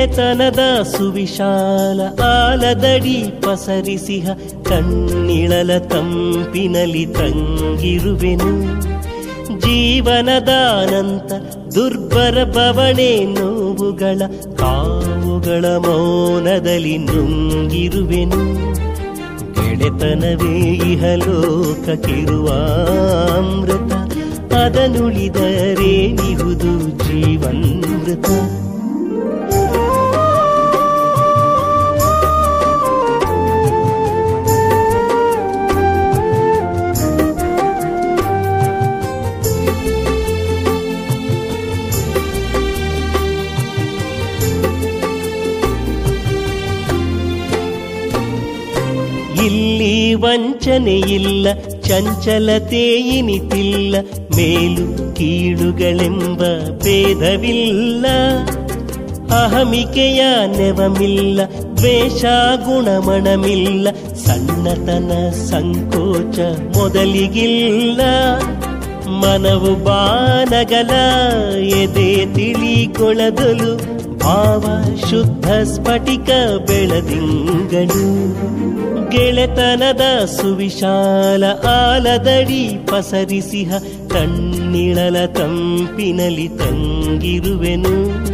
ಗೆಳೆತನದ ಸುವಿಶಾಲ ಆಲದಡಿ ಪಸರಿಸಿಹ ಕಣ್ಣಿಳಲ ತಂಪಿನಲಿ ತಂಗಿರುವೆನು ಜೀವನದಾನಂತ ದುರ್ಬರ ಬವಣೆ ನೋವುಗಳ ಕಾವುಗಳ ಮೌನದಲ್ಲಿ ನುಂಗಿರುವೆನು ಗೆಳೆತನವೇ ಇಹಲೋಕಕ್ಕಿರುವ ಅಮೃತ ಅದನುಳಿದರೇನಿಹುದು ಜೀವನ್ಮೃತ ಇಲ್ಲಿ ವಂಚನೆಯಿಲ್ಲ ಚಂಚಲತೆ ಇನಿತಿಲ್ಲ ಮೇಲು ಕೀಳುಗಳೆಂಬ ಭೇದವಿಲ್ಲ ಅಹಮಿಕೆಯ ನೆವಮಿಲ್ಲ ದ್ವೇಷ ಗುಣಮಣಮಿಲ್ಲ ಸಣ್ಣತನ ಸಂಕೋಚ ಮೊದಲಿಗಿಲ್ಲ ಮನವು ಬಾನಗಲ ಎದೆ ತಿಳಿಕೊಳದಲು ಭಾವ ಶುದ್ಧ ಸ್ಫಟಿಕ ಬೆಳದಿಂಗಳು ಗೆಳೆತನದ ಸುವಿಶಾಲ ಆಲದಡಿ ಪಸರಿಸಿಹ ಕಣ್ಣಿಳಲ ತಂಪಿನಲಿ ತಂಗಿರುವೆನು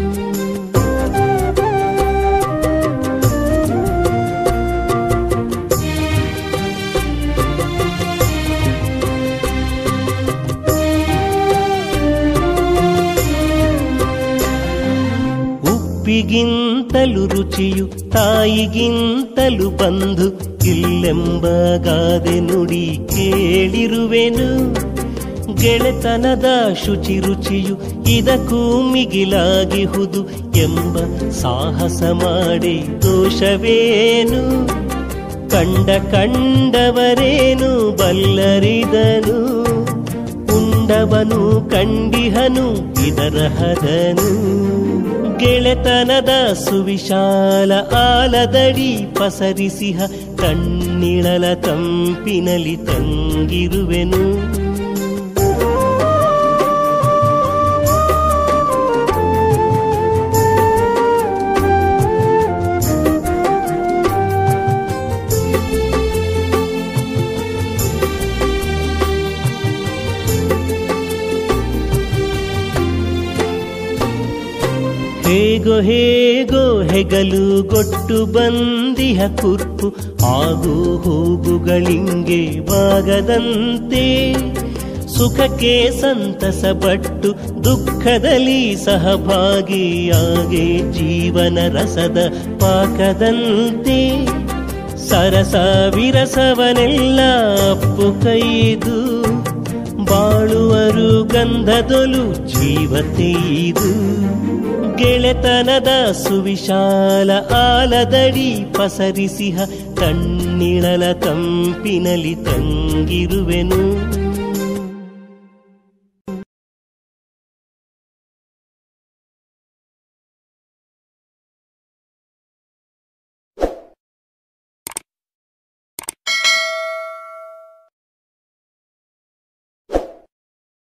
ಉಪ್ಪಿಗಿಂತಲೂ ರುಚಿಯು ತಾಯಿಗಿಂತಲೂ ಬಂಧು ಇಲ್ಲೆಂಬ ಗಾದೆ ನುಡಿ ಕೇಳಿರುವೆನು ಗೆಳೆತನದ ಶುಚಿ ರುಚಿಯು ಇದಕ್ಕೂ ಮಿಗಿಲಾಗಿಹುದು ಎಂಬ ಸಾಹಸ ಮಾಡಿ ದೋಷವೇನು ಕಂಡ ಕಂಡವರೇನು ಬಲ್ಲರಿದನು ಉಂಡವನು ಕಂಡಿಹನು ಇದರ ಹದನು ಗೆಳೆತನದ ಸುವಿಶಾಲ ಆಲದಡಿ ಪಸರಿಸಿಹ ಕಣ್ಣಿಳಲ ತಂಪಿನಲಿ ತಂಗಿರುವೆನು ಹೇಗೋ ಹೇಗೋ ಹೆಗಲು ಗೊಟ್ಟು ಬಂದಿಹ ಕುರ್ಪು ಆಗು ಹೋಗುಗಳಿಂಗೆ ಬಾಗದಂತೆ ಸುಖಕ್ಕೆ ಸಂತಸ ಪಟ್ಟು ದುಃಖದಲ್ಲಿ ಸಹಭಾಗಿಯಾಗೆ ಜೀವನ ರಸದ ಪಾಕದಂತೆ ಸರಸ ವಿರಸವನೆಲ್ಲ ಅಪ್ಪು ಕೈದು ಬಾಳುವರು ಗಂಧದೊಲು ಜೀವತೆಯಿದು ಗೆಳೆತನದ ಸುವಿಶಾಲ ಆಲದಡಿ ಪಸರಿಸಿಹ ಕಣ್ಣಿಳಲ ತಂಪಿನಲಿ ತಂಗಿರುವೆನು